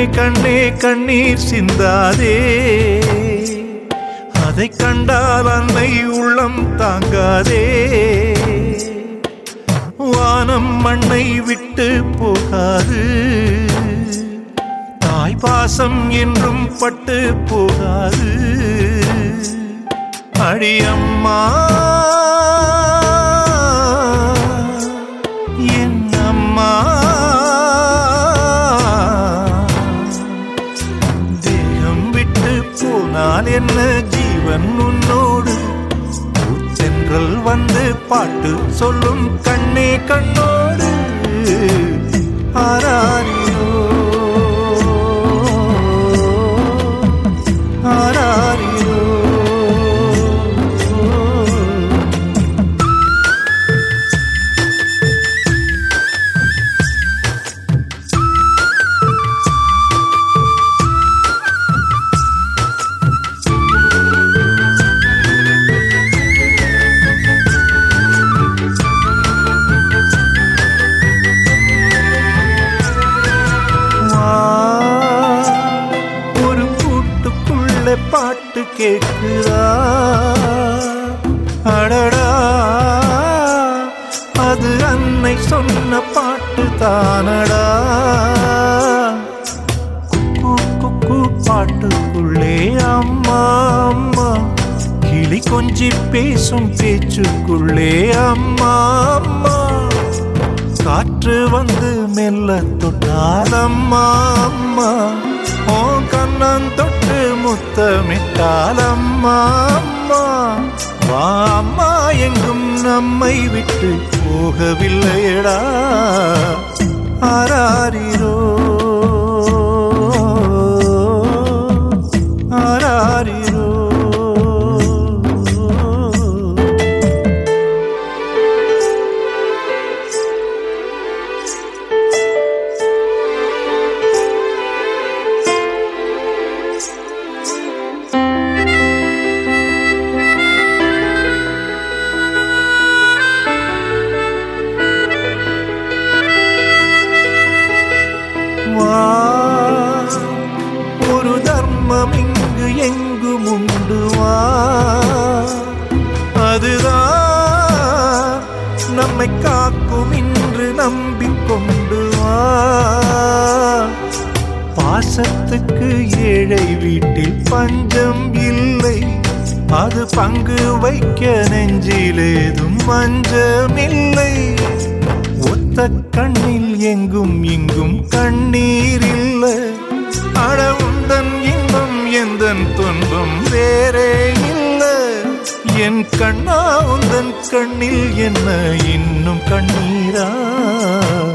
கண்ணே கண்ணீர் சிந்தாதே அதை கண்டால் அன்னை உள்ளம் தாங்காதே வானம் மண்ணை விட்டு போகாது தாய் பாசம் என்றும் பட்டு போகாது அடியம்மா என் அம்மா தேகம் விட்டு போனால் என்ன ஜீவன் உன்னோடு சென்றல் வந்து பாட்டு சொல்லும் கண்ணே கண்ணோடு ஆராரிரோ ஆராரிரோ வா, ஒரு கூட்டுக்குள்ள பாட்டு கேட்குதா அடடா அது அன்னை சொன்ன பாட்டு தானடா குக்கு குக்கு பாட்டுக்குள்ளே அம்மா அம்மா கிளி கொஞ்சி பேசும் பேச்சுக்குள்ளே அம்மா அம்மா காற்று வந்து மெல்ல தொட்டால் அம்மா அம்மா ஓ கண்ணன் தொட்டு முத்தமிட்டால் அம்மா அம்மா வா அம்மா எங்கும் நம்மை விட்டு போகவில்லையடா ஆராரிரோ ஆராரிரோ வா ஒரு தர்மம் இங்கு எங்கும் உண்டு வா அதுதான் நம்மை காக்கும் இன்று நம்பிக்கொண்டு வா பாசத்துக்கு ஏழை வீட்டில் பஞ்சம் இல்லை அது பங்கு வைக்க நெஞ்சிலேதும் மஞ்சமில்லை ஒத்த கண்ணில் எங்கும் இங்கும் கண்ணீர் இல்ல அட உந்தன் இன்பம் எந்தன் துன்பம் வேறே இல்ல என் கண்ணா உந்தன் கண்ணில் என்ன இன்னும் கண்ணீரா